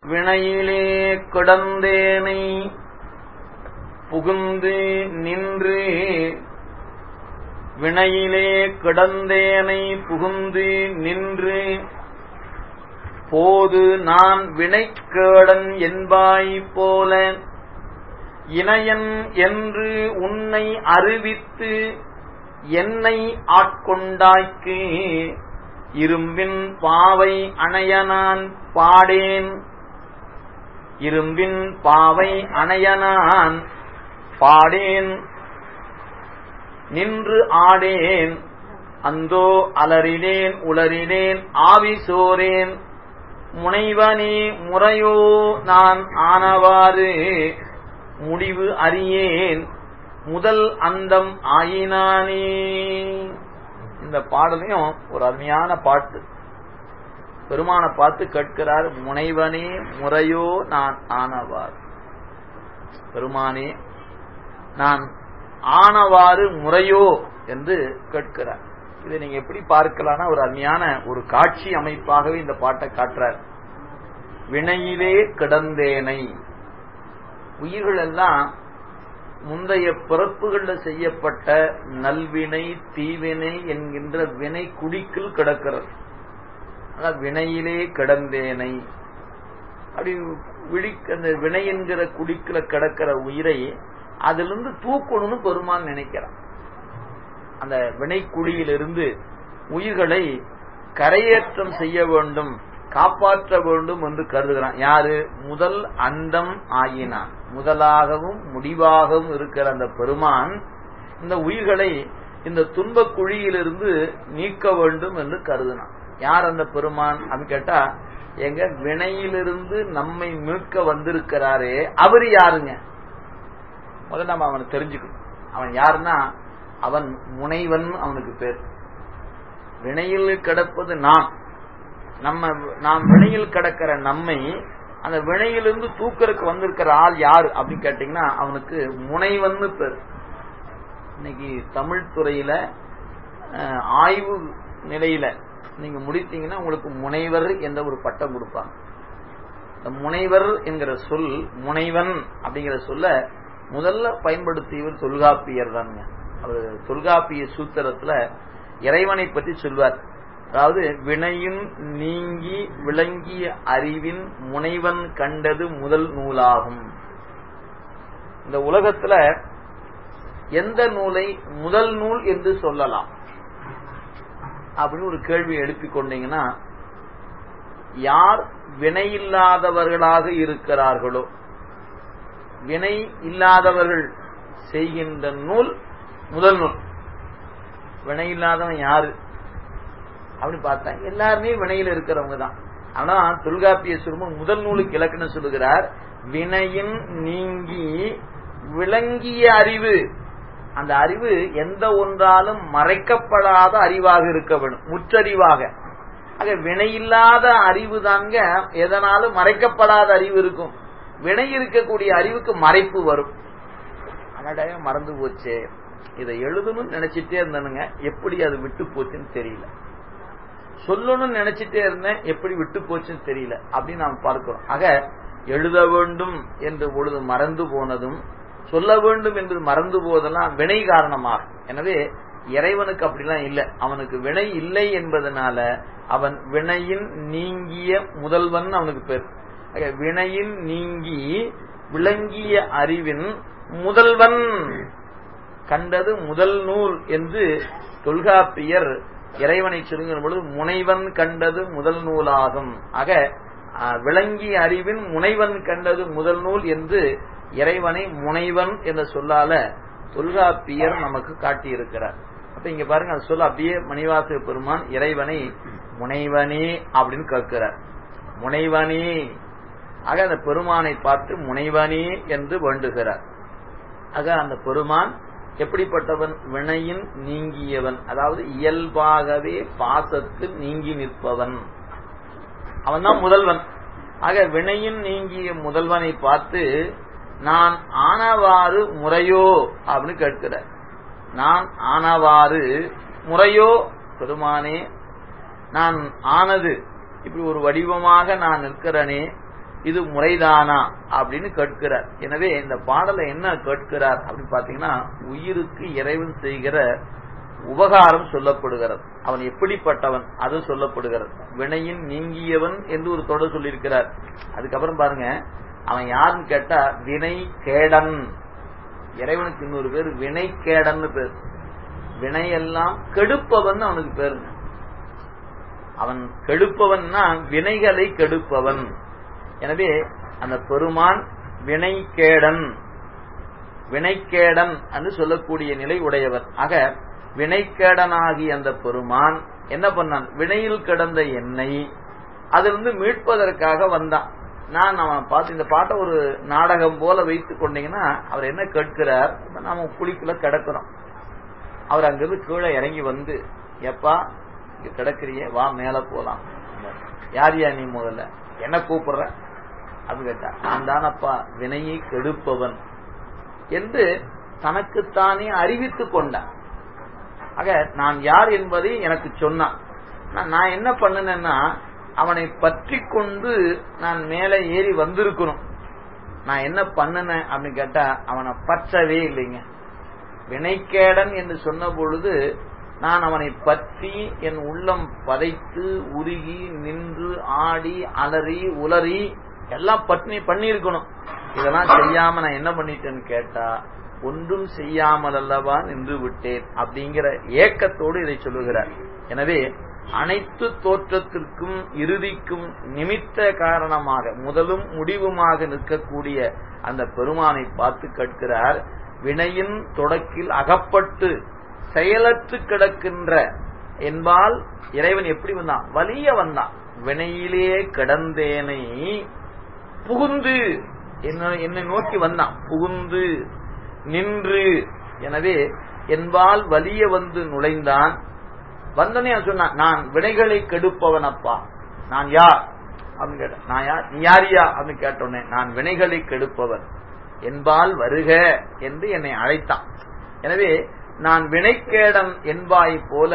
வினையிலே கிடந்தேனை புகுந்து நின்று வினையிலே கிடந்தேனை புகுந்து நின்று போது நான் வினைக்கேடன் என்பாய் போல இணையன் என்று உன்னை அறிவித்து என்னை ஆட்கொண்டாய்க்கு இரும்பின் பாவை அணையனான் பாடேன் இரும்பின் பாவை அணையனான் பாடேன் நின்று ஆடேன் அந்தோ அலறினேன் உளறினேன் ஆவி சோரேன் முனைவனே முறையோ நான் ஆனவாறு முடிவு அறியேன் முதல் அந்தம் ஆயினானே இந்த பாடலையும் ஒரு அருமையான பாட்டு பெருமான பார்த்து கேட்கிறார் முனைவனே முறையோ நான் ஆனவாறு பெருமானே நான் ஆனவாறு முறையோ என்று கேட்கிறார் இதை நீங்க எப்படி பார்க்கலாம்னா ஒரு அருமையான ஒரு காட்சி அமைப்பாகவே இந்த பாட்டை காட்டுறார் வினையிலே கிடந்தேனை உயிர்கள் எல்லாம் முந்தைய பிறப்புகளில் செய்யப்பட்ட நல்வினை தீவினை என்கின்ற வினை குடிக்குள் கிடக்கிறது ஆனா வினையிலே கிடந்தேனை அப்படி விழி அந்த வினை என்கிற குடிக்குல கிடக்கிற உயிரை அதிலிருந்து தூக்கணும்னு பெருமான் நினைக்கிறான் அந்த வினைக்குடியிலிருந்து உயிர்களை கரையேற்றம் செய்ய வேண்டும் காப்பாற்ற வேண்டும் என்று கருதுகிறான் யாரு முதல் அந்தம் ஆயினான் முதலாகவும் முடிவாகவும் இருக்கிற அந்த பெருமான் இந்த உயிர்களை இந்த துன்ப குழியிலிருந்து நீக்க வேண்டும் என்று கருதினான் யார் அந்த பெருமான் அப்படின்னு கேட்டா எங்க வினையிலிருந்து நம்மை மீட்க வந்திருக்கிறாரே அவர் யாருங்க முதல்ல நம்ம அவனை தெரிஞ்சுக்கணும் அவன் யாருன்னா அவன் முனைவன் அவனுக்கு பேர் வினையில் கிடப்பது நாம் நம்ம நாம் வினையில் கிடக்கிற நம்மை அந்த வினையிலிருந்து தூக்கறதுக்கு வந்திருக்கிற ஆள் யாரு அப்படின்னு கேட்டீங்கன்னா அவனுக்கு முனைவன்னு பேர் இன்னைக்கு தமிழ் துறையில ஆய்வு நிலையில நீங்க முடித்தீங்கன்னா உங்களுக்கு முனைவர் என்ற ஒரு பட்டம் கொடுப்பாங்க இந்த முனைவர் என்கிற சொல் முனைவன் அப்படிங்கிற சொல்ல முதல்ல பயன்படுத்தியவர் தொல்காப்பியர் தானுங்க அவர் தொல்காப்பிய சூத்திரத்துல இறைவனை பற்றி சொல்வார் அதாவது வினையின் நீங்கி விளங்கிய அறிவின் முனைவன் கண்டது முதல் நூலாகும் இந்த உலகத்துல எந்த நூலை முதல் நூல் என்று சொல்லலாம் அப்படின்னு ஒரு கேள்வி எழுப்பிக் கொண்டீங்கன்னா யார் வினையில்லாதவர்களாக இருக்கிறார்களோ வினை இல்லாதவர்கள் செய்கின்ற நூல் முதல் நூல் வினை இல்லாதவன் யாரு அப்படின்னு பார்த்தா எல்லாருமே வினையில் இருக்கிறவங்க தான் ஆனா தொல்காப்பிய சுருமன் முதல் நூலுக்கு இலக்கணம் சொல்லுகிறார் வினையின் நீங்கி விளங்கிய அறிவு அந்த அறிவு எந்த ஒன்றாலும் மறைக்கப்படாத அறிவாக இருக்க வேண்டும் முற்றறிவாக ஆக வினையில்லாத அறிவு தாங்க எதனாலும் மறைக்கப்படாத அறிவு இருக்கும் வினை இருக்கக்கூடிய அறிவுக்கு மறைப்பு வரும் அனடைய மறந்து போச்சே இதை எழுதணும்னு நினைச்சிட்டே இருந்தனுங்க எப்படி அது விட்டு போச்சுன்னு தெரியல சொல்லணும்னு நினைச்சிட்டே இருந்தேன் எப்படி விட்டு போச்சுன்னு தெரியல அப்படின்னு நாம் பார்க்கிறோம் ஆக எழுத வேண்டும் என்று பொழுது மறந்து போனதும் சொல்ல வேண்டும் என்று மறந்து போவதெல்லாம் வினை காரணமாக எனவே இறைவனுக்கு அப்படிலாம் இல்லை அவனுக்கு வினை இல்லை என்பதனால அவன் வினையின் நீங்கிய முதல்வன் அவனுக்கு பேர் வினையின் நீங்கி விளங்கிய அறிவின் முதல்வன் கண்டது முதல் நூல் என்று தொல்காப்பியர் இறைவனை சொல்லுகிற பொழுது முனைவன் கண்டது முதல் நூலாகும் ஆக விளங்கிய அறிவின் முனைவன் கண்டது முதல் நூல் என்று இறைவனை முனைவன் என்ற சொல்லால தொல்காப்பியர் நமக்கு காட்டியிருக்கிறார் அப்ப இங்க பாருங்க அது சொல்ல அப்படியே மணிவாசக பெருமான் இறைவனை முனைவனே அப்படின்னு கேட்கிறார் முனைவனே ஆக அந்த பெருமானை பார்த்து முனைவனே என்று வேண்டுகிறார் ஆக அந்த பெருமான் எப்படிப்பட்டவன் வினையின் நீங்கியவன் அதாவது இயல்பாகவே பாசத்து நீங்கி நிற்பவன் அவன் தான் முதல்வன் ஆக வினையின் நீங்கிய முதல்வனை பார்த்து நான் ஆனவாறு முறையோ அப்படின்னு கேட்கிற நான் ஆனவாறு முறையோ பெருமானே நான் ஆனது இப்படி ஒரு வடிவமாக நான் நிற்கிறனே இது முறைதானா அப்படின்னு கேட்கிறார் எனவே இந்த பாடலை என்ன கேட்கிறார் அப்படின்னு பாத்தீங்கன்னா உயிருக்கு இறைவன் செய்கிற உபகாரம் சொல்லப்படுகிறது அவன் எப்படிப்பட்டவன் அது சொல்லப்படுகிறது வினையின் நீங்கியவன் என்று ஒரு தொடர் சொல்லியிருக்கிறார் அதுக்கப்புறம் பாருங்க அவன் யாருன்னு கேட்டா வினை கேடன் இறைவனுக்கு இன்னொரு பேர் வினை கேடன்னு பேர் வினையெல்லாம் கெடுப்பவன் அவனுக்கு பேருங்க அவன் கெடுப்பவன்னா வினைகளை கெடுப்பவன் எனவே அந்த பெருமான் வினைக்கேடன் வினைக்கேடன் என்று சொல்லக்கூடிய நிலை உடையவர் ஆக வினைக்கேடனாகி அந்த பெருமான் என்ன பண்ணான் வினையில் கிடந்த என்னை அதிலிருந்து மீட்பதற்காக வந்தான் நான் அவன் பார்த்து இந்த பாட்டை ஒரு நாடகம் போல வைத்துக் கொண்டீங்கன்னா அவர் என்ன கேட்கிறார் நாம குழிக்குள்ள கிடக்கிறோம் அவர் அங்கிருந்து கீழே இறங்கி வந்து எப்பா இங்க கிடக்குறியே வா மேல போலாம் யார் யா நீ முதல்ல என்ன கூப்பிடுற அப்படின்னு கேட்டா நான் தானப்பா வினையை கெடுப்பவன் என்று தனக்குத்தானே அறிவித்துக் கொண்டான் ஆக நான் யார் என்பதை எனக்கு சொன்னான் நான் என்ன பண்ணினேன்னா அவனை பற்றி கொண்டு நான் மேலே ஏறி வந்திருக்கணும் நான் என்ன பண்ணினேன் அப்படின்னு கேட்டா அவனை பற்றவே இல்லைங்க வினைக்கேடன் என்று சொன்ன பொழுது நான் அவனை பற்றி என் உள்ளம் பதைத்து உருகி நின்று ஆடி அலறி உலறி எல்லாம் பட்னி பண்ணியிருக்கணும் இதெல்லாம் செய்யாம நான் என்ன பண்ணிட்டேன்னு கேட்டா ஒன்றும் செய்யாமல் அல்லவா நின்று விட்டேன் அப்படிங்கிற ஏக்கத்தோடு இதை சொல்லுகிறார் எனவே அனைத்து தோற்றத்திற்கும் இறுதிக்கும் நிமித்த காரணமாக முதலும் முடிவுமாக நிற்கக்கூடிய அந்த பெருமானை பார்த்து கேட்கிறார் வினையின் தொடக்கில் அகப்பட்டு செயலற்று கிடக்கின்ற என்பால் இறைவன் எப்படி வந்தான் வலிய வந்தான் வினையிலே கிடந்தேனை புகுந்து என்னை நோக்கி வந்தான் புகுந்து நின்று எனவே என்பால் வலிய வந்து நுழைந்தான் வந்தனே சொன்னான் நான் வினைகளை கெடுப்பவன் அப்பா நான் யார் அப்படின்னு கேட்டேன் நான் யார் நீ யாரியா அப்படின்னு கேட்டோன்னே நான் வினைகளை கெடுப்பவன் என்பால் வருக என்று என்னை அழைத்தான் எனவே நான் வினைக்கேடன் என்பாய் போல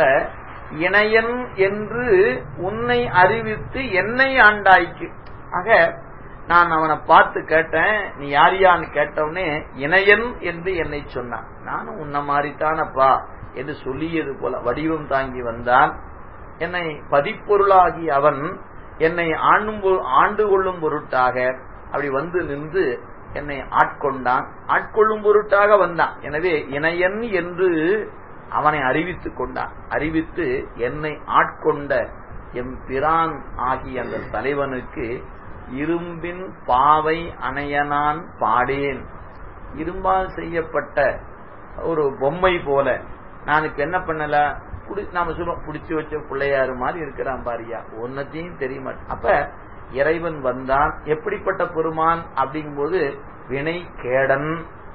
இணையன் என்று உன்னை அறிவித்து என்னை ஆண்டாய்க்கு ஆக நான் அவனை பார்த்து கேட்டேன் நீ யாரியான்னு கேட்டவனே இணையன் என்று என்னை சொன்னான் நானும் உன்ன மாதிரித்தானப்பா என்று சொல்லியது போல வடிவம் தாங்கி வந்தான் என்னை பதிப்பொருளாகி அவன் என்னை ஆண்டும் ஆண்டு கொள்ளும் பொருட்டாக அப்படி வந்து நின்று என்னை ஆட்கொண்டான் ஆட்கொள்ளும் பொருட்டாக வந்தான் எனவே இணையன் என்று அவனை அறிவித்துக் கொண்டான் அறிவித்து என்னை ஆட்கொண்ட எம் பிரான் ஆகிய அந்த தலைவனுக்கு இரும்பின் பாவை அணையனான் பாடேன் இரும்பால் செய்யப்பட்ட ஒரு பொம்மை போல நான் இப்ப என்ன பண்ணல நாம சொல்லுவோம் புடிச்சு வச்ச பிள்ளையாரு மாதிரி இருக்கிறான் பாரியா ஒன்னத்தையும் தெரிய மாட்டேன் அப்ப இறைவன் வந்தான் எப்படிப்பட்ட பெருமான் அப்படிங்கும்போது வினை கேடன்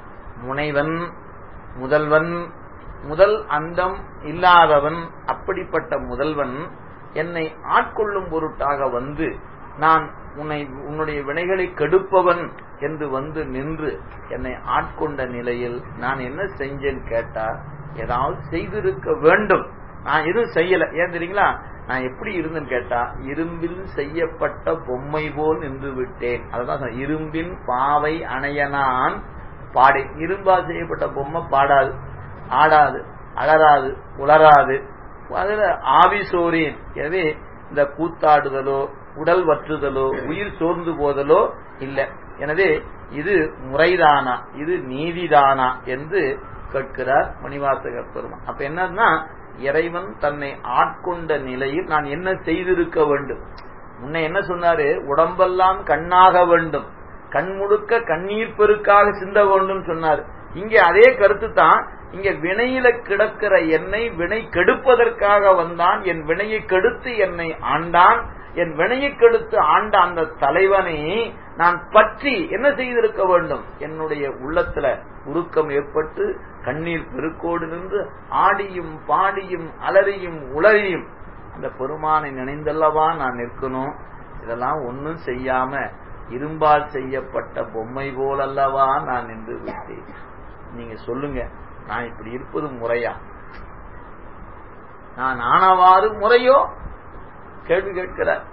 முனைவன் முதல்வன் முதல் அந்தம் இல்லாதவன் அப்படிப்பட்ட முதல்வன் என்னை ஆட்கொள்ளும் பொருட்டாக வந்து நான் உன்னை உன்னுடைய வினைகளை கெடுப்பவன் என்று வந்து நின்று என்னை ஆட்கொண்ட நிலையில் நான் என்ன செஞ்சேன்னு கேட்டா ஏதாவது செய்திருக்க வேண்டும் நான் எதுவும் செய்யல ஏன் தெரியுங்களா நான் எப்படி இருந்தேன்னு கேட்டா இரும்பில் செய்யப்பட்ட பொம்மை போல் நின்று விட்டேன் அதான் இரும்பின் பாவை அணையனான் பாடி இரும்பால் செய்யப்பட்ட பொம்மை பாடாது ஆடாது அலராது உளராது அதுல ஆவிசோரேன் எனவே இந்த கூத்தாடுதலோ உடல் வற்றுதலோ உயிர் சோர்ந்து போதலோ இல்லை எனவே இது முறைதானா இது நீதிதானா என்று கேட்கிறார் மணிவாசக பெருமான் அப்ப என்னன்னா இறைவன் தன்னை ஆட்கொண்ட நிலையில் நான் என்ன செய்திருக்க வேண்டும் முன்ன என்ன சொன்னாரு உடம்பெல்லாம் கண்ணாக வேண்டும் கண் முழுக்க கண்ணீர் பெருக்காக சிந்த வேண்டும் சொன்னார் இங்க அதே கருத்து தான் இங்க வினையில கிடக்கிற என்னை வினை கெடுப்பதற்காக வந்தான் என் வினையை கெடுத்து என்னை ஆண்டான் என் வினையை கெடுத்து ஆண்ட அந்த தலைவனை நான் பற்றி என்ன செய்திருக்க வேண்டும் என்னுடைய உள்ளத்துல உருக்கம் ஏற்பட்டு கண்ணீர் பெருக்கோடு நின்று ஆடியும் பாடியும் அலறியும் உளறியும் அந்த பெருமானை நினைந்தல்லவா நான் நிற்கணும் இதெல்லாம் ஒன்னும் செய்யாம இரும்பால் செய்யப்பட்ட பொம்மை போலல்லவா நான் நின்று விட்டேன் நீங்க சொல்லுங்க நான் இப்படி இருப்பது முறையா நான் ஆனவாறு முறையோ கேள்வி கேட்கிறார்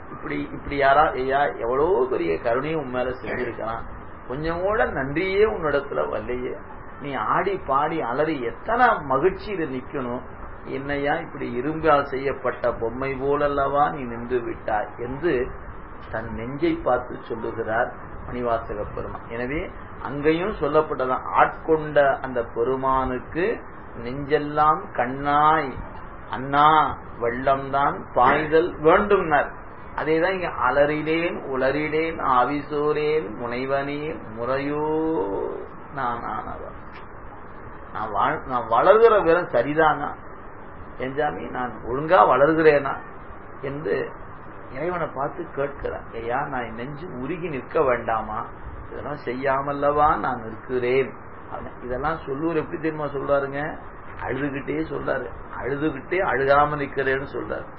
இப்படி இப்படி யாரா ஐயா எவ்வளவு பெரிய கருணையும் உன் மேல செஞ்சிருக்கலாம் கொஞ்சம் கூட நன்றியே உன்னிடத்துல வரலையே நீ ஆடி பாடி அலறி எத்தனை மகிழ்ச்சியில நிக்கணும் என்னையா இப்படி இரும்பால் செய்யப்பட்ட பொம்மை போலல்லவா நீ நின்று விட்டாய் என்று தன் நெஞ்சை பார்த்து சொல்லுகிறார் மணிவாசக பெருமான் எனவே அங்கேயும் சொல்லப்பட்டதான் ஆட்கொண்ட அந்த பெருமானுக்கு நெஞ்செல்லாம் கண்ணாய் அண்ணா வெள்ளம்தான் பாய்தல் வேண்டும்னர் அதேதான் இங்க அலறிலேன் உளறிலேன் ஆவிசோரேன் முனைவனேன் முறையோ நான் ஆனவன் நான் வாழ் நான் வளர்கிற விதம் சரிதானா என்ஜாமி நான் ஒழுங்கா வளர்கிறேனா என்று இறைவனை பார்த்து கேட்கிறான் ஐயா நான் நெஞ்சு உருகி நிற்க வேண்டாமா இதெல்லாம் செய்யாமல்லவா நான் இருக்கிறேன் இதெல்லாம் சொல்லுவார் எப்படி தெரியுமா சொல்றாருங்க அழுதுகிட்டே சொல்றாரு அழுதுகிட்டே அழுகாம நிக்கிறேன்னு சொல்றாரு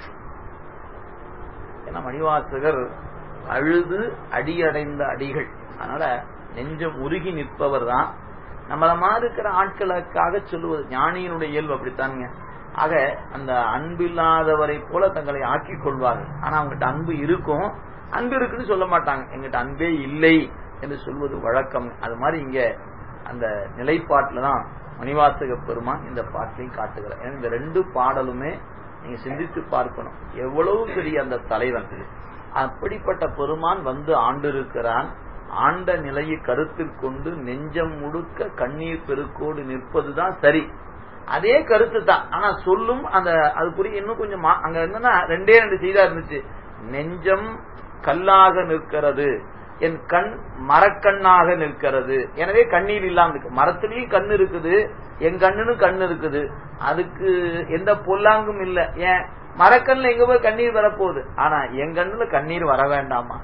ஏன்னா மணிவாசகர் அழுது அடியடைந்த அடிகள் அதனால நெஞ்சம் உருகி நிற்பவர் தான் நம்மள மாதிரி இருக்கிற ஆட்களுக்காக சொல்லுவது ஞானியினுடைய இயல்பு அப்படித்தானுங்க ஆக அந்த அன்பில்லாதவரை போல தங்களை ஆக்கிக் கொள்வார்கள் ஆனா அவங்ககிட்ட அன்பு இருக்கும் அன்பு இருக்குன்னு சொல்ல மாட்டாங்க எங்கிட்ட அன்பே இல்லை என்று சொல்வது வழக்கம் அது மாதிரி இங்க அந்த நிலைப்பாட்டில் தான் மணிவாசக பெருமான் இந்த பாட்டிலையும் காட்டுகிறார் ஏன்னா இந்த ரெண்டு பாடலுமே நீங்க சிந்தித்து பார்க்கணும் எவ்வளவு பெரிய அந்த தலைவன் அப்படிப்பட்ட பெருமான் வந்து ஆண்டிருக்கிறான் ஆண்ட நிலையை கருத்தில் கொண்டு நெஞ்சம் முழுக்க கண்ணீர் பெருக்கோடு நிற்பதுதான் சரி அதே கருத்து தான் ஆனா சொல்லும் அந்த அதுக்குரிய இன்னும் கொஞ்சம் அங்க என்னன்னா ரெண்டே ரெண்டு செய்தா இருந்துச்சு நெஞ்சம் கல்லாக நிற்கிறது என் கண் மரக்கண்ணாக நிற்கிறது எனவே கண்ணீர் இல்லாம இருக்கு மரத்திலையும் கண் இருக்குது என் கண்ணுன்னு கண் இருக்குது அதுக்கு எந்த பொல்லாங்கும் இல்ல ஏன் மரக்கண்ணுல எங்க போய் கண்ணீர் வரப்போகுது ஆனா என் கண்ணுல கண்ணீர் வர வேண்டாமா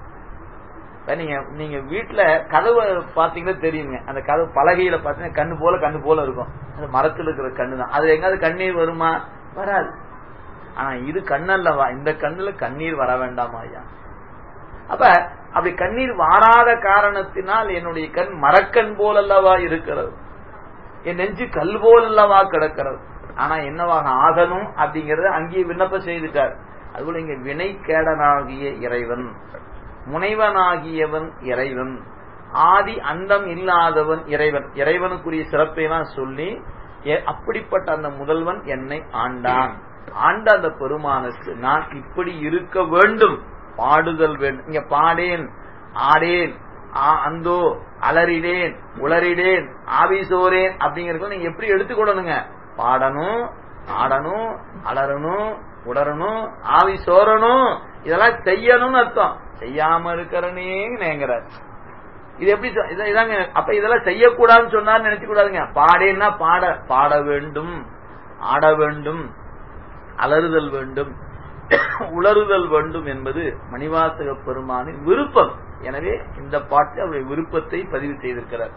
நீங்க நீங்க வீட்டுல கதவை பாத்தீங்கன்னா தெரியுங்க அந்த கதவு பலகையில பாத்தீங்கன்னா கண்ணு போல கண்ணு போல இருக்கும் அந்த மரத்துல இருக்கிற கண்ணு தான் அது எங்காவது கண்ணீர் வருமா வராது ஆனா இது கண்ணல்லவா இந்த கண்ணுல கண்ணீர் வர வேண்டாமா ஐயா அப்ப அப்படி கண்ணீர் வாராத காரணத்தினால் என்னுடைய கண் மரக்கண் போலல்லவா இருக்கிறது என் நெஞ்சு கல் போலல்லவா கிடக்கிறது ஆனா என்னவாக ஆகணும் அப்படிங்கறத அங்கேயே விண்ணப்பம் செய்துட்டார் அதுபோல இங்க வினைக்கேடனாகிய இறைவன் முனைவனாகியவன் இறைவன் ஆதி அந்தம் இல்லாதவன் இறைவன் இறைவனுக்குரிய சிறப்பை எல்லாம் சொல்லி அப்படிப்பட்ட அந்த முதல்வன் என்னை ஆண்டான் ஆண்ட அந்த பெருமானுக்கு நான் இப்படி இருக்க வேண்டும் பாடுதல் வேண்டும் இங்க பாடேன் ஆடேன் அந்தோ அலறிடேன் உளறிடேன் ஆவிசோரேன் அப்படிங்கறது நீங்க எப்படி எடுத்துக்கொள்ளணுங்க பாடணும் ஆடணும் அலறணும் உடறணும் ஆவி சோரணும் இதெல்லாம் செய்யணும்னு அர்த்தம் செய்யாம இருக்கிறனே நேங்கிறார் இது எப்படி இதாங்க அப்ப இதெல்லாம் செய்யக்கூடாதுன்னு சொன்னான்னு நினைச்சு கூடாதுங்க பாடேன்னா பாட பாட வேண்டும் ஆட வேண்டும் அலறுதல் வேண்டும் உளறுதல் வேண்டும் என்பது மணிவாசக பெருமானின் விருப்பம் எனவே இந்த பாட்டு அவருடைய விருப்பத்தை பதிவு செய்திருக்கிறார்